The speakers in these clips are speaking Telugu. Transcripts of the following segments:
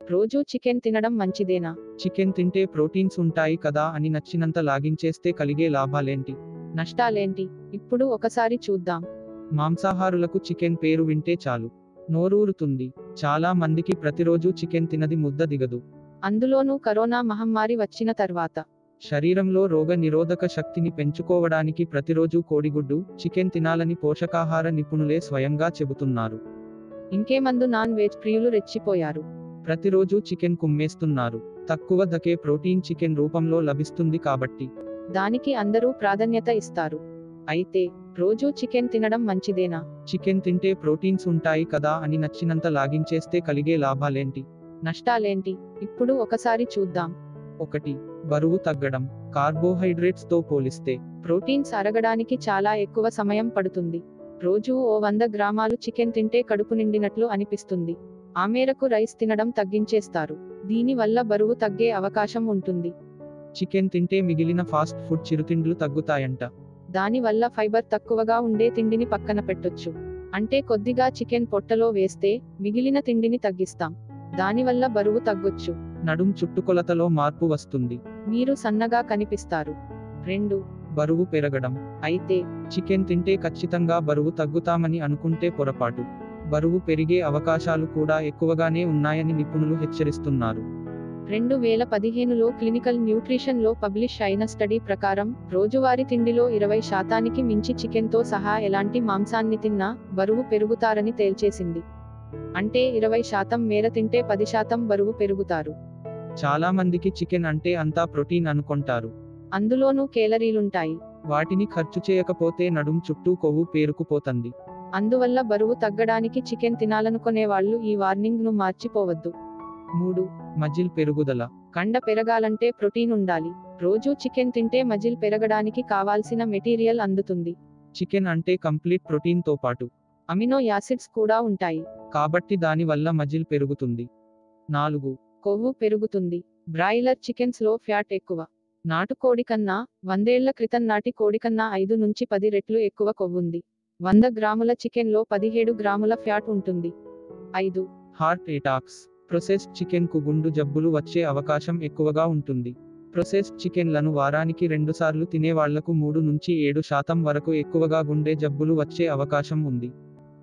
రోజూ చికెన్ తినడం మంచిదేనా చికెన్ తింటే ప్రోటీన్స్ ఉంటాయి కదా అని నచ్చినంత లాగించేస్తే కలిగే లాభాలేంటి నష్టాలేంటి ఇప్పుడు ఒకసారి చూద్దాం మాంసాహారులకు చికెన్ పేరు వింటే చాలు నోరూరుతుంది చాలా మందికి ప్రతిరోజు చికెన్ తినది ముద్ద దిగదు అందులోనూ కరోనా మహమ్మారి వచ్చిన తర్వాత శరీరంలో రోగ నిరోధక శక్తిని పెంచుకోవడానికి ప్రతిరోజు కోడిగుడ్డు చికెన్ తినాలని పోషకాహార నిపుణులే స్వయంగా చెబుతున్నారు ఇంకేమందు నాన్ వెజ్ ప్రియులు రెచ్చిపోయారు ప్రతిరోజు చికెన్ కుమ్మేస్తున్నారు తక్కువ ధకే ప్రోటీన్ చికెన్ రూపంలో లభిస్తుంది కాబట్టి దానికి అందరూ ప్రాధాన్యత ఇస్తారు అయితే రోజూ చికెన్ తినడం మంచిదేనా చికెన్ తింటే ప్రోటీన్స్ ఉంటాయి కదా అని నచ్చినంత లాగించేస్తే కలిగే లాభాలేంటి నష్టాలేంటి ఇప్పుడు ఒకసారి చూద్దాం ఒకటి బరువు తగ్గడం కార్బోహైడ్రేట్స్ తో పోలిస్తే ప్రోటీన్స్ అరగడానికి చాలా ఎక్కువ సమయం పడుతుంది రోజూ ఓ వంద గ్రామాలు చికెన్ తింటే కడుపు నిండినట్లు అనిపిస్తుంది ఆ మేరకు రైస్ తినడం తగ్గించేస్తారు దీనివల్ల బరువు తగ్గే అవకాశం ఉంటుంది చికెన్ తింటే మిగిలిన ఫాస్ట్ ఫుడ్ చిరుతిండ్లు తగ్గుతాయంట దానివల్ల ఫైబర్ తక్కువగా ఉండే తిండిని పక్కన పెట్టొచ్చు అంటే కొద్దిగా చికెన్ పొట్టలో వేస్తే మిగిలిన తిండిని తగ్గిస్తాం దానివల్ల బరువు తగ్గొచ్చు నడుం చుట్టుకొలతలో మార్పు వస్తుంది మీరు సన్నగా కనిపిస్తారు రెండు బరువు పెరగడం అయితే చికెన్ తింటే ఖచ్చితంగా బరువు తగ్గుతామని అనుకుంటే పొరపాటు బరువు పెరిగే అవకాశాలు కూడా ఎక్కువగానే ఉన్నాయని నిపుణులు హెచ్చరిస్తున్నారు రెండు వేల పదిహేనులో క్లినికల్ న్యూట్రిషన్ లో పబ్లిష్ అయిన స్టడీ ప్రకారం రోజువారీ తిండిలో ఇరవై శాతానికి మించి చికెన్తో సహా ఎలాంటి మాంసాన్ని తిన్నా బరువు పెరుగుతారని తేల్చేసింది అంటే ఇరవై శాతం మేర తింటే పది శాతం బరువు పెరుగుతారు చాలా మందికి చికెన్ అంటే అంతా ప్రోటీన్ అనుకుంటారు అందులోనూ కేలరీలుంటాయి వాటిని ఖర్చు చేయకపోతే నడుం చుట్టూ కొవ్వు పేరుకుపోతుంది అందువల్ల బరువు తగ్గడానికి చికెన్ తినాలనుకునే వాళ్ళు ఈ వార్నింగ్ ను మార్చిపోవద్దు మూడు మజిల్ పెరుగుదల కండ పెరగాలంటే ప్రోటీన్ ఉండాలి రోజూ చికెన్ తింటే మజిల్ పెరగడానికి కావాల్సిన మెటీరియల్ అందుతుంది చికెన్ అంటే కంప్లీట్ ప్రోటీన్ తో పాటు అమినో యాసిడ్స్ కూడా ఉంటాయి కాబట్టి దాని వల్ల మజిల్ పెరుగుతుంది నాలుగు కొవ్వు పెరుగుతుంది బ్రాయిలర్ చికెన్స్ లో ఫ్యాట్ ఎక్కువ నాటుకోడి కన్నా వందేళ్ల క్రితం నాటి కోడి కన్నా ఐదు నుంచి పది రెట్లు ఎక్కువ కొవ్వుంది వంద గ్రాముల చికెన్ లో పదిహేడు గ్రాముల ఫ్యాట్ ఉంటుంది ఐదు హార్ట్ ఎటాక్స్ ప్రొసెస్డ్ చికెన్ కు గుండు జబ్బులు వచ్చే అవకాశం ఎక్కువగా ఉంటుంది ప్రొసెస్డ్ చికెన్లను వారానికి రెండుసార్లు తినే వాళ్లకు మూడు నుంచి ఏడు శాతం వరకు ఎక్కువగా గుండె జబ్బులు వచ్చే అవకాశం ఉంది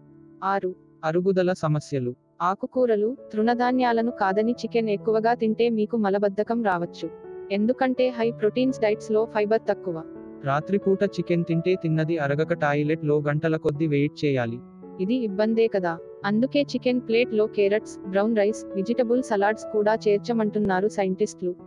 ఆరు అరుగుదల సమస్యలు ఆకుకూరలు తృణధాన్యాలను కాదని చికెన్ ఎక్కువగా తింటే మీకు మలబద్ధకం రావచ్చు ఎందుకంటే హై ప్రోటీన్స్ డైట్స్ లో ఫైబర్ తక్కువ రాత్రిపూట చికెన్ తింటే తిన్నది అరగక టాయిలెట్ లో గంటల కొద్ది వెయిట్ చేయాలి ఇది ఇబ్బందే కదా అందుకే చికెన్ ప్లేట్ లో carrots brown rice vegetable salads కూడా చేర్చమంటున్నారు సైంటిస్టులు